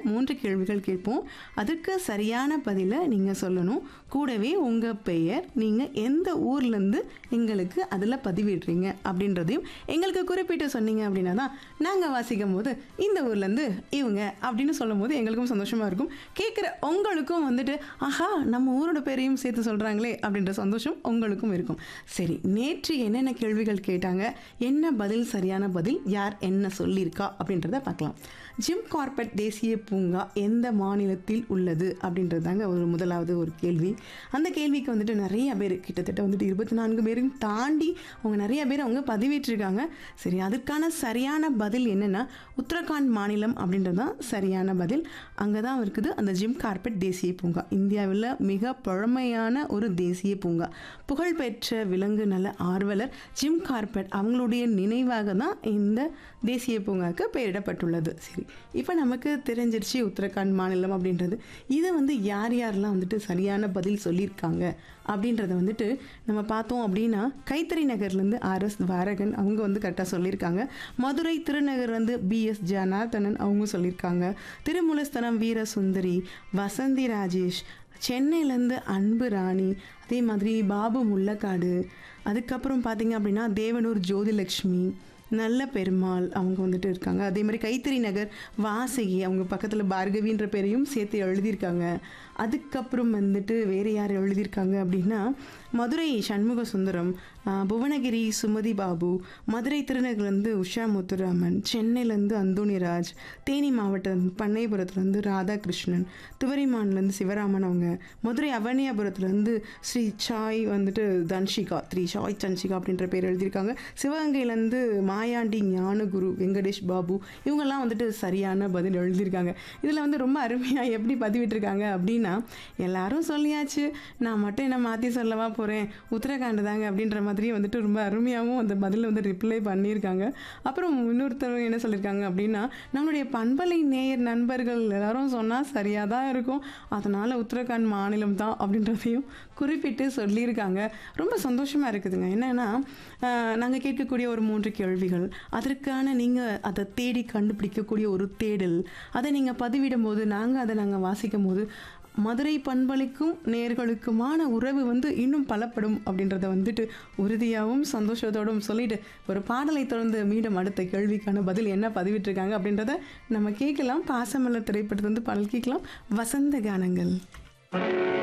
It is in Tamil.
மூன்று கேள்விகள் கேட்போம் அதுக்கு சரியான பதிலை நீங்கள் சொல்லணும் கூடவே உங்கள் பெயர் நீங்கள் எந்த ஊர்லேருந்து எங்களுக்கு அதில் பதிவிடுறீங்க அப்படின்றதையும் எங்களுக்கு குறிப்பிட்டு சொன்னீங்க அப்படின்னா தான் நாங்கள் வாசிக்கும் போது இந்த ஊர்லேருந்து இவங்க அப்படின்னு சொல்லும் போது எங்களுக்கும் சந்தோஷமாக இருக்கும் கேட்குற உங்களுக்கும் வந்துட்டு ஆஹா நம்ம ஊரோட பேரையும் சேர்த்து சொல்கிறாங்களே அப்படின்ற சந்தோஷம் உங்களுக்கும் இருக்கும் சரி நேற்று என்னென்ன கேள்விகள் கேட்டாங்க என்ன பதில் சரியான பதில் யார் என்ன சொல்லியிருக்கா அப்படின்றத பார்க்கலாம் ஜிம் கார்பெட் தேசிய பூங்கா எந்த மாநிலத்தில் உள்ளது அப்படின்றது தாங்க ஒரு முதலாவது ஒரு கேள்வி அந்த கேள்விக்கு வந்துட்டு நிறைய பேர் கிட்டத்தட்ட வந்துட்டு இருபத்தி நான்கு பேரும் தாண்டி அவங்க நிறைய பேர் அவங்க பதிவிட்டிருக்காங்க சரி அதுக்கான சரியான பதில் என்னென்னா உத்தரகாண்ட் மாநிலம் அப்படின்றது தான் சரியான பதில் அங்கே தான் இருக்குது அந்த ஜிம் கார்பெட் தேசிய பூங்கா இந்தியாவில் மிக பழமையான ஒரு தேசிய பூங்கா புகழ்பெற்ற விலங்கு நல ஆர்வலர் ஜிம் கார்பெட் அவங்களுடைய நினைவாக தான் இந்த தேசிய பூங்காவுக்கு பெயரிடப்பட்டுள்ளது சரி இப்போ நமக்கு தெரிஞ்சிருச்சு உத்தரகாண்ட் மாநிலம் அப்படின்றது இதை வந்து யார் யாரெல்லாம் வந்துட்டு சரியான பதில் சொல்லியிருக்காங்க அப்படின்றத வந்துட்டு நம்ம பார்த்தோம் அப்படின்னா கைத்தறி நகர்லேருந்து ஆர்எஸ் வாரகன் அவங்க வந்து கரெக்டாக சொல்லியிருக்காங்க மதுரை திருநகர் வந்து பிஎஸ் ஜனார்தனன் அவங்க சொல்லியிருக்காங்க திருமுலஸ்தனம் வீரசுந்தரி வசந்தி ராஜேஷ் சென்னையிலேருந்து அன்பு ராணி அதே மாதிரி பாபு முள்ளக்காடு அதுக்கப்புறம் பார்த்தீங்க அப்படின்னா தேவனூர் ஜோதிலக்ஷ்மி நல்ல பெருமாள் அவங்க வந்துட்டு இருக்காங்க அதே மாதிரி கைத்தறி நகர் வாசகி அவங்க பக்கத்தில் பார்கவின்ற பேரையும் சேர்த்து எழுதியிருக்காங்க அதுக்கப்புறம் வந்துட்டு வேறு யார் எழுதியிருக்காங்க அப்படின்னா மதுரை சண்முக சுந்தரம் ஆஹ், புவனகிரி சுமதி பாபு மதுரை திருநகர்லேருந்து உஷா முத்துராமன் சென்னையிலேருந்து அந்தோணிராஜ் தேனி மாவட்டம் பண்ணைபுரத்துலேருந்து ராதாகிருஷ்ணன் துவரிமான்லேருந்து சிவராமன் அவங்க மதுரை அவனியாபுரத்துலேருந்து ஸ்ரீ சாய் வந்துட்டு தன்ஷிகா த்ரீ சாய் தன்ஷிகா அப்படின்ற பேர் எழுதியிருக்காங்க சிவகங்கையிலேருந்து மாயாண்டி ஞானகுரு வெங்கடேஷ் பாபு இவங்கெல்லாம் வந்துட்டு சரியான பதில் எழுதியிருக்காங்க இதில் வந்து ரொம்ப அருமையாக எப்படி பதிவிட்டிருக்காங்க அப்படின்னா எல்லாரும் சொல்லியாச்சு நான் மட்டும் என்ன மாற்றி சொல்லவா போகிறேன் உத்தரகாண்ட் தாங்க அப்படின்ற மாதிரி வந்துட்டு ரொம்ப அருமையாகவும் அந்த பதிலை வந்து ரிப்ளை பண்ணியிருக்காங்க அப்புறம் இன்னொருத்தர் என்ன சொல்லியிருக்காங்க அப்படின்னா நம்மளுடைய பண்பலை நேயர் நண்பர்கள் எல்லாரும் சொன்னால் சரியாக தான் இருக்கும் அதனால் உத்தரகாண்ட் மாநிலம் தான் அப்படின்றதையும் குறிப்பிட்டு சொல்லியிருக்காங்க ரொம்ப சந்தோஷமாக இருக்குதுங்க என்னென்னா நாங்கள் கேட்கக்கூடிய ஒரு மூன்று கேள்விகள் அதற்கான நீங்கள் அதை தேடி கண்டுபிடிக்கக்கூடிய ஒரு தேடல் அதை நீங்கள் பதிவிடும் போது நாங்கள் அதை நாங்கள் வாசிக்கும் போது மதுரை பண்பளிக்கும் நேர்களுக்குமான உறவு வந்து இன்னும் பலப்படும் அப்படின்றத வந்துட்டு உறுதியாகவும் சந்தோஷத்தோடும் சொல்லிட்டு ஒரு பாடலை தொடர்ந்து மீண்டும் அடுத்த கேள்விக்கான பதில் என்ன பதிவிட்டிருக்காங்க அப்படின்றத நம்ம கேட்கலாம் பாசமலர் திரைப்படத்தை வந்து பாடல் கேட்கலாம் வசந்த கானங்கள்